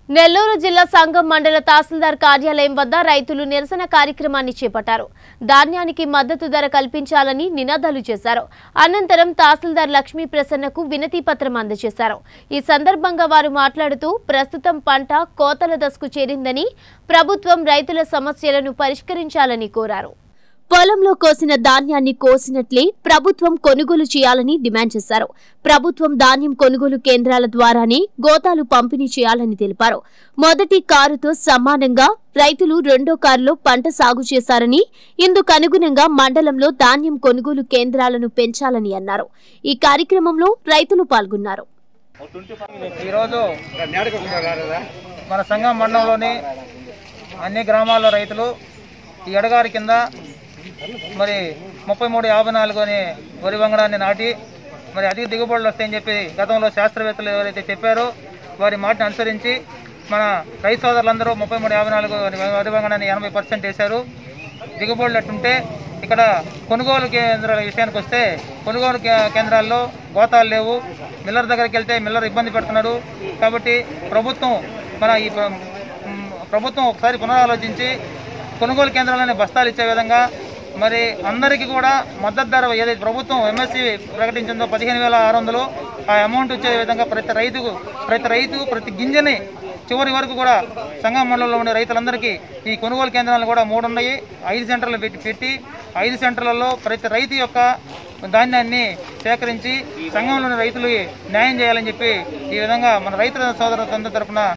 నెల్లూరు జిల్లా సంఘం మండల తహసీల్దార్ కార్యాలయం వద్ద రైతులు నిరసన కార్యక్రమాన్ని చేపట్టారు ధాన్యానికి మద్దతు ధర కల్పించాలని నినాదాలు చేశారు అనంతరం తహసీల్దార్ లక్ష్మీ ప్రసన్నకు వినతి పత్రం అందజేశారు ఈ సందర్భంగా వారు మాట్లాడుతూ ప్రస్తుతం పంట కోతల దశకు చేరిందని ప్రభుత్వం రైతుల సమస్యలను పరిష్కరించాలని కోరారు పొలంలో కోసిన ధాన్యాన్ని కోసినట్లే ప్రభుత్వం కొనుగోలు చేయాలని డిమాండ్ చేశారు ప్రభుత్వం ధాన్యం కొనుగోలు కేంద్రాల ద్వారానే గోతాలు పంపిణీ చేయాలని తెలిపారు మొదటి కారుతో సమానంగా రైతులు రెండో కారులో పంట సాగు చేశారని ఇందుకు అనుగుణంగా మండలంలో ధాన్యం కొనుగోలు కేంద్రాలను పెంచాలని అన్నారు ఈ కార్యక్రమంలో రైతులు పాల్గొన్నారు ఈరోజు మన సంఘం మండలంలోని అన్ని గ్రామాల్లో రైతులు ఈ ఎడగారి కింద మరి ముప్పై మూడు యాభై నాలుగు అని వరి వంగడాన్ని నాటి మరి అధిక దిగుబడులు వస్తాయని చెప్పి గతంలో శాస్త్రవేత్తలు ఎవరైతే చెప్పారో వారి మాటను అనుసరించి మన రైతు సోదరులందరూ ముప్పై మూడు యాభై నాలుగు వరి వంగడాన్ని ఎనభై పర్సెంట్ వేశారు దిగుబడులు అట్టుంటే ఇక్కడ కొనుగోలు కేంద్రాల విషయానికి వస్తే కొనుగోలు కే- కేంద్రాల్లో గోతాలు లేవు మిల్లర్ దగ్గరికి వెళ్తే మిల్లర్ ఇబ్బంది పెడుతున్నారు కాబట్టి ప్రభుత్వం మన ఈ ప్ర- మ్, ప్రభుత్వం ఒకసారి పునరాలోచించి కొనుగోలు కేంద్రాలని బస్తాలు ఇచ్చే విధంగా మరి అందరికీ కూడా మద్దతు ధర ఏదైతే ప్రభుత్వం ఎంఎస్సి ప్రకటించిందో పదిహేను వేల ఆరు వందలు ఆ అమౌంట్ వచ్చే విధంగా ప్రతి రైతుకు ప్రతి రైతు ప్రతి గింజని చివరి వరకు కూడా సంఘం మండలంలో ఉండే రైతులందరికీ ఈ కొనుగోలు కేంద్రాలు కూడా మూడు ఉన్నాయి ఐదు సెంటర్లు పెట్టి పెట్టి ఐదు సెంటర్లలో ప్రతి రైతు యొక్క ధాన్యాన్ని సేకరించి సంఘంలోని రైతులు న్యాయం చేయాలని చెప్పి ఈ విధంగా మన రైతుల సోదరుల తరపున